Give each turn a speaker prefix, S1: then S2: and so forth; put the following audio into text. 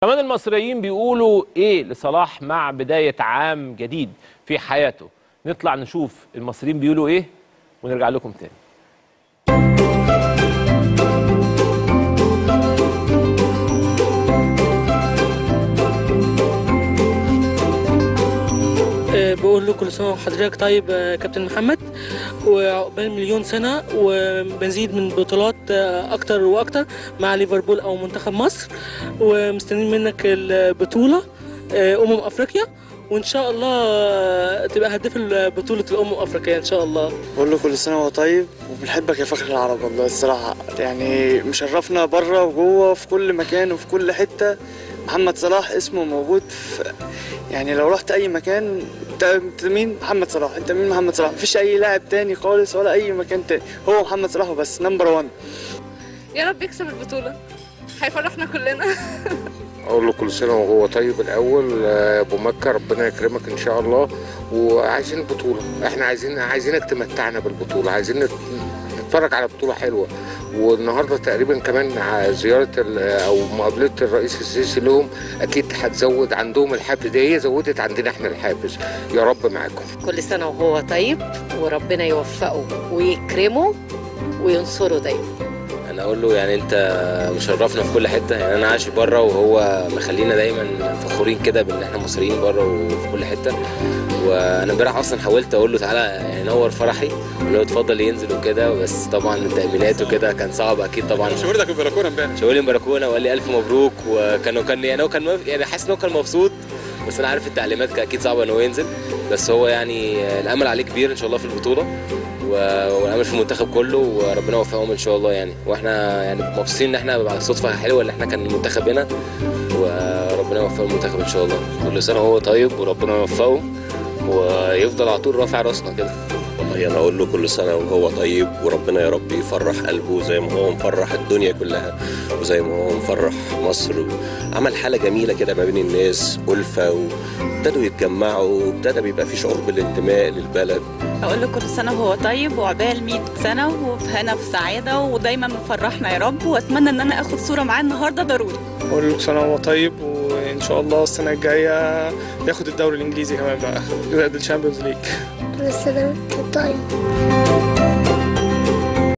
S1: كمان المصريين بيقولوا ايه لصلاح مع بدايه عام جديد في حياته نطلع نشوف المصريين بيقولوا ايه ونرجع لكم تاني
S2: آه، بقول له كل سنه وحضرتك طيب آه، كابتن محمد وعقبال مليون سنه وبنزيد من بطولات آه، اكتر واكتر مع ليفربول او منتخب مصر ومستنيين منك البطوله آه، امم افريقيا وان شاء الله آه، تبقى هداف بطوله الامم الافريقيه ان شاء الله
S3: بقول له كل سنة وهو طيب وبنحبك يا فخر العرب والله الصراحة يعني مشرفنا بره وجوه في كل مكان وفي كل حتة محمد صلاح اسمه موجود في يعني لو رحت أي مكان أنت أنت مين محمد صلاح أنت مين محمد صلاح مفيش أي لاعب تاني خالص ولا أي مكان تاني هو محمد صلاح وبس نمبر 1
S4: يا رب يكسب البطولة هيفرحنا كلنا
S5: اقول له كل سنه وهو طيب الاول آه، ابو مكه ربنا يكرمك ان شاء الله وعايزين البطوله احنا عايزين عايزينك تمتعنا بالبطوله عايزين نت- نتفرج على بطوله حلوه والنهارده تقريبا كمان ع- زياره ال- او مقابله الرئيس السيسي لهم اكيد هتزود عندهم الحافز دي هي زودت عندنا احنا الحافز يا رب معاكم
S6: كل سنة وهو طيب وربنا يوفقه ويكرمه وينصره دايما
S7: انا اقول له يعني انت مشرفنا في كل حته يعني انا عايش بره وهو مخلينا دايما فخورين كده بان احنا مصريين بره وفي كل حته وانا امبارح اصلا حاولت اقول له تعالى يعني نور فرحي وانه اتفضل ينزل وكده بس طبعا التامينات وكده كان صعب اكيد طبعا
S8: شاور لك البلكونه امبارح
S7: شاور لي مباركونا وقال لي الف مبروك وكان كان يعني هو كان مف- يعني حاسس ان هو كان مبسوط بس انا عارف التعليمات كان اكيد صعبه ان هو ينزل بس هو يعني الامل عليه كبير ان شاء الله في البطوله و- والامل في المنتخب كله وربنا يوفقهم ان شاء الله يعني واحنا يعني مبسوطين ان احنا بعد صدفه حلوه ان احنا كان المنتخب هنا وربنا يوفق المنتخب ان شاء الله
S9: كل سنه وهو طيب وربنا يوفقه ويفضل على طول رافع راسنا كده
S10: والله انا اقول له كل سنه وهو طيب وربنا يا رب يفرح قلبه زي ما هو مفرح الدنيا كلها وزي ما هو مفرح مصر عمل حاله جميله كده ما بين الناس ألفة وابتدوا يتجمعوا وابتدى بيبقى في شعور بالانتماء للبلد
S11: أقول له كل سنة وهو طيب وعقبال 100 سنة وفي هنا في سعادة ودايما مفرحنا يا رب وأتمنى إن أنا آخد صورة معاه النهاردة ضروري
S12: بقول له كل سنة وهو طيب وإن شاء الله السنة الجاية ياخد الدوري الإنجليزي كمان بقى زائد الشامبيونز ليج
S13: كل سنة وأنت طيب